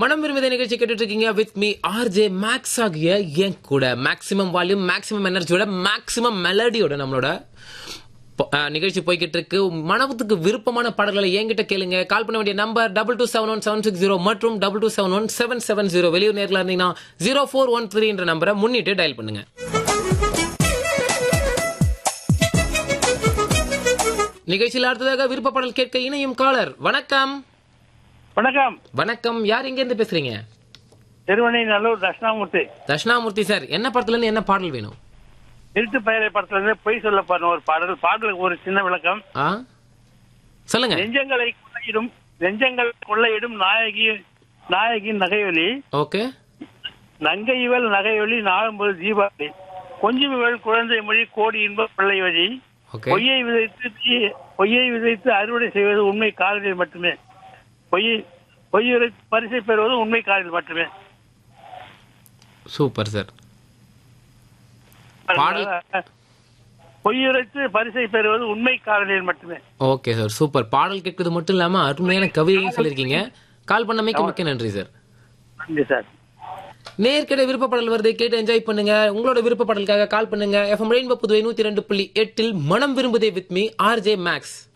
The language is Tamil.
மனம் விரும்புத நிகழ்ச்சி கேட்டுட்டு இருக்கீங்க வித் மீ ஆர்ஜே மேக்ஸ் ஆகிய என் கூட மேக்ஸிமம் வால்யூம் மேக்ஸிமம் எனர்ஜியோட மேக்ஸிமம் மெலடியோட நம்மளோட ப- அஹ், நிகழ்ச்சி போய்கிட்டு இருக்கு மனத்துக்கு விருப்பமான பாடல்களை என்கிட்ட கேளுங்க கால் பண்ண வேண்டிய number double two seven one seven six zero மற்றும் double two seven one seven seven zero வெளியூர் நேரில் இருந்தீங்கன்னா ஜீரோ ஃபோர் ஒன் த்ரீன்ற நம்பரை முன்னிட்டு டயல் பண்ணுங்க நிகழ்ச்சியில் அடுத்ததாக விருப்ப பாடல் கேட்க இணையும் காலர் வணக்கம் வணக்கம் வணக்கம் யார் எங்க இருந்து பேசுறீங்க திருவண்ணை நல்லூர் தட்சிணாமூர்த்தி தட்சிணாமூர்த்தி சார் என்ன படத்துல இருந்து என்ன பாடல் வேணும் நிறுத்து பெயரை படத்துல இருந்து பொய் சொல்ல பாருங்க ஒரு பாடல் பாடலுக்கு ஒரு சின்ன விளக்கம் ஆ சொல்லுங்க நெஞ்சங்களை கொள்ளையிடும் நெஞ்சங்களை கொள்ளையிடும் நாயகி நாயகியின் நகையொலி ஓகே நங்கை இவள் நகையொலி நாளும்போது தீபாவளி கொஞ்சம் இவள் குழந்தை மொழி கோடி இன்ப பிள்ளை வழி ஓகே பொய்யை விதைத்து தீ- பொய்யை விதைத்து அறுவடை செய்வது உண்மை காதலில் மட்டுமே பொய் பொய்யுரை பரிசை பெறுவது உண்மை காதலில் மட்டுமே சூப்பர் சார் பாடல். பொய்யுரைத்து பரிசை பெறுவது உண்மை காதலில் மட்டுமே ஓகே சார் சூப்பர் பாடல் கேட்கறது மட்டும் இல்லாம அருமையான கவிதையும் சொல்லியிருக்கீங்க கால் பண்ணமைக்கு மிக்க நன்றி சார் நன்றி சார் நேர்கிட்ட விருப்ப பாடல் வருது கேட்டு என்ஜாய் பண்ணுங்க உங்களோட விருப்ப பாடலுக்காக கால் பண்ணுங்க எஃப்எம் ரெயின்போ புதுவை நூத்தி ரெண்டு புள்ளி எட்டில் மனம் விரும்புதே வித் மீ ஆர்ஜே மேக்ஸ்